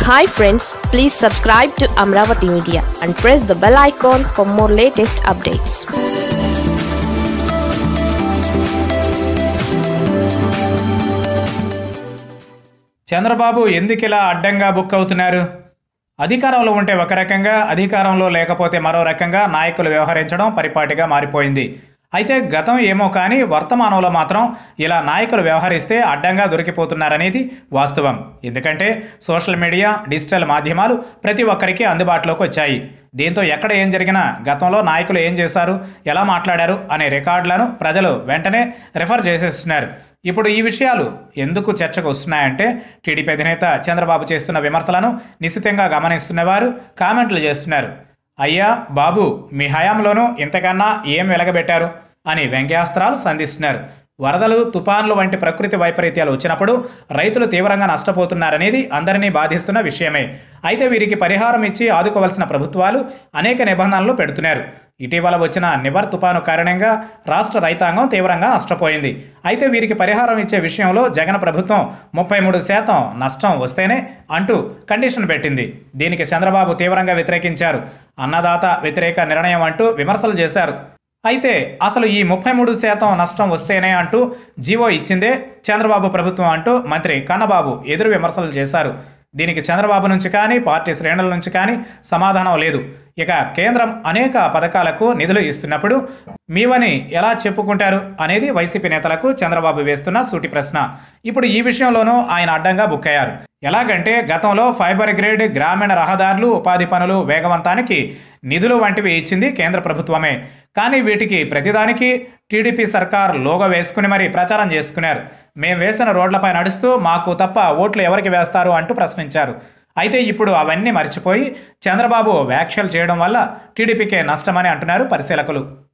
hi friends please subscribe to Amaravati media and press the bell icon for more latest updates Chandrababu ఎందుకు ఇలా అడ్డంగా book అవుతున్నారు అధికారంలో ఉంటే ఒక రకంగా అధికారంలో లేకపోతే మరో రకంగా నాయకులు వ్యవహరించడం పరిపాటిగా మారిపోయింది అయితే గతం ఏమో కానీ వర్తమానంలో మాత్రం ఇలా నాయకులు వ్యవహరిస్తే అడ్డంగా దొరికిపోతున్నారనేది వాస్తవం ఎందుకంటే సోషల్ మీడియా డిజిటల్ మాధ్యమాలు ప్రతి ఒక్కరికి అందుబాటులోకి వచ్చాయి దీంతో ఎక్కడ ఏం జరిగినా గతంలో నాయకులు ఏం చేశారు ఎలా మాట్లాడారు అనే రికార్డులను ప్రజలు వెంటనే రెఫర్ చేసేస్తున్నారు ఇప్పుడు ఈ విషయాలు ఎందుకు చర్చకు వస్తున్నాయంటే టీడీపీ అధినేత చంద్రబాబు చేస్తున్న విమర్శలను నిశితంగా గమనిస్తున్నవారు కామెంట్లు చేస్తున్నారు అయ్యా బాబు మీ హయాంలోనూ ఇంతకన్నా ఏం వెలగబెట్టారు అని వ్యంగ్యాస్త్రాలు సంధిస్తున్నారు వరదలు తుపాన్లు వంటి ప్రకృతి వైపరీత్యాలు వచ్చినప్పుడు రైతులు తీవ్రంగా నష్టపోతున్నారనేది అందరినీ బాధిస్తున్న విషయమే అయితే వీరికి పరిహారం ఇచ్చి ఆదుకోవలసిన ప్రభుత్వాలు అనేక నిబంధనలు పెడుతున్నారు ఇటీవల వచ్చిన నివర్ తుపాను కారణంగా రాష్ట్ర రైతాంగం తీవ్రంగా నష్టపోయింది అయితే వీరికి పరిహారం ఇచ్చే విషయంలో జగన్ ప్రభుత్వం ముప్పై మూడు శాతం నష్టం వస్తేనే అంటూ కండిషన్ పెట్టింది దీనికి చంద్రబాబు తీవ్రంగా వ్యతిరేకించారు అన్నదాత వ్యతిరేక నిర్ణయం అంటూ విమర్శలు చేశారు అయితే అసలు ఈ ముప్పై మూడు శాతం నష్టం వస్తేనే అంటూ జీవో ఇచ్చిందే చంద్రబాబు ప్రభుత్వం అంటూ మంత్రి కన్నబాబు ఎదురు విమర్శలు చేశారు దీనికి చంద్రబాబు నుంచి కానీ పార్టీ శ్రేణుల నుంచి కానీ సమాధానం లేదు ఇక కేంద్రం అనేక పథకాలకు నిధులు ఇస్తున్నప్పుడు మీవని ఎలా చెప్పుకుంటారు అనేది వైసీపీ నేతలకు చంద్రబాబు వేస్తున్న సూటి ప్రశ్న ఇప్పుడు ఈ విషయంలోనూ ఆయన అడ్డంగా బుక్ అయ్యారు ఎలాగంటే గతంలో ఫైబర్ గ్రేడ్ గ్రామీణ రహదారులు ఉపాధి పనులు వేగవంతానికి నిధులు వంటివి ఇచ్చింది కేంద్ర ప్రభుత్వమే కానీ వీటికి ప్రతిదానికి టీడీపీ సర్కార్ లోగో వేసుకుని మరీ ప్రచారం చేసుకున్నారు మేము వేసిన రోడ్లపై నడుస్తూ మాకు తప్ప ఓట్లు ఎవరికి వేస్తారు అంటూ ప్రశ్నించారు అయితే ఇప్పుడు అవన్నీ మర్చిపోయి చంద్రబాబు వ్యాఖ్యలు చేయడం వల్ల టీడీపీకే నష్టమని అంటున్నారు పరిశీలకులు